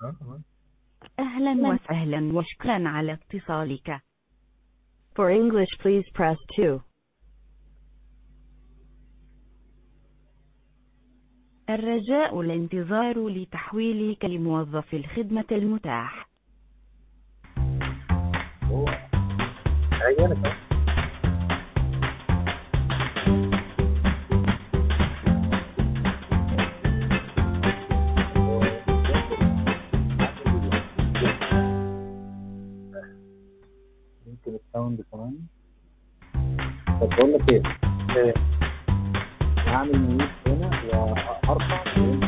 أهلا وسهلا وشكرا على اتصالك For English, please press 2. الرجاء الانتظار لتحويلك لموظف الخدمة المتاح يمكن الساوند كمان طب بقول لك ايه إيه. هعمل ميوت هنا وارفع